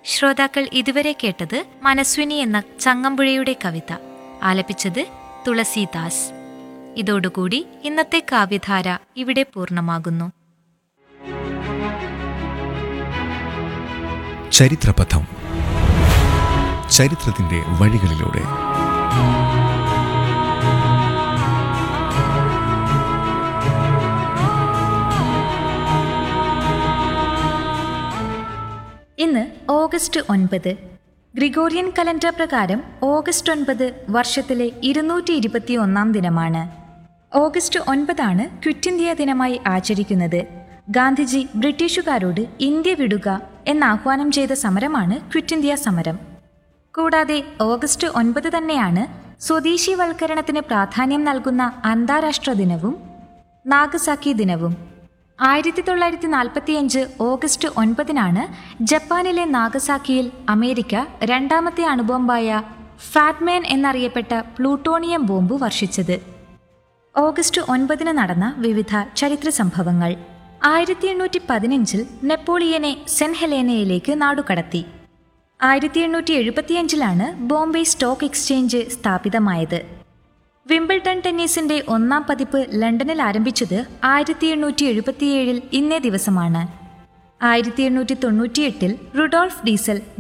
ശ്രോതാക്കൾ ഇതുവരെ കേട്ടത് മനസ്വിനി എന്ന ചങ്ങമ്പുഴയുടെ കവിത ആലപിച്ചത് തുളസീദാസ് ഇതോടുകൂടി ഇന്നത്തെ കാവ്യധാര ഇവിടെ പൂർണ്ണമാകുന്നു ചരിത്രപഥം ചരിത്രത്തിന്റെ വഴികളിലൂടെ ഇന്ന് ഓഗസ്റ്റ് ഒൻപത് ഗ്രിഗോറിയൻ കലണ്ടർ പ്രകാരം ഓഗസ്റ്റ് ഒൻപത് വർഷത്തിലെ ഇരുന്നൂറ്റി ഇരുപത്തി ഒന്നാം ദിനമാണ് ഓഗസ്റ്റ് ഒൻപതാണ് ക്വിറ്റ് ഇന്ത്യ ദിനമായി ആചരിക്കുന്നത് ഗാന്ധിജി ബ്രിട്ടീഷുകാരോട് ഇന്ത്യ വിടുക എന്നാഹ്വാനം ചെയ്ത സമരമാണ് ക്വിറ്റ് ഇന്ത്യ സമരം കൂടാതെ ഓഗസ്റ്റ് ഒൻപത് തന്നെയാണ് സ്വദേശീവൽക്കരണത്തിന് പ്രാധാന്യം നൽകുന്ന അന്താരാഷ്ട്ര ദിനവും നാഗസാക്കി ദിനവും ആയിരത്തി തൊള്ളായിരത്തി നാൽപ്പത്തിയഞ്ച് ഓഗസ്റ്റ് ഒൻപതിനാണ് ജപ്പാനിലെ നാഗസാക്കിയിൽ അമേരിക്ക രണ്ടാമത്തെ അണുബോംബായ ഫാറ്റ്മാൻ എന്നറിയപ്പെട്ട പ്ലൂട്ടോണിയം ബോംബ് വർഷിച്ചത് ഓഗസ്റ്റ് ഒൻപതിന് നടന്ന വിവിധ ചരിത്ര സംഭവങ്ങൾ ആയിരത്തി എണ്ണൂറ്റി പതിനഞ്ചിൽ നെപ്പോളിയനെ സെന്റ് ഹെലേനയിലേക്ക് നാടുകടത്തി ആയിരത്തി എണ്ണൂറ്റി എഴുപത്തിയഞ്ചിലാണ് ബോംബെ സ്റ്റോക്ക് എക്സ്ചേഞ്ച് സ്ഥാപിതമായത് വിംബിൾട്ടൺ ടെന്നീസിന്റെ ഒന്നാം പതിപ്പ് ലണ്ടനിൽ ആരംഭിച്ചത് ആയിരത്തി എണ്ണൂറ്റി എഴുപത്തിയേഴിൽ ഇന്നേ ദിവസമാണ് ആയിരത്തി എണ്ണൂറ്റി തൊണ്ണൂറ്റിയെട്ടിൽ റുഡോൾഫ് ഡീസൽ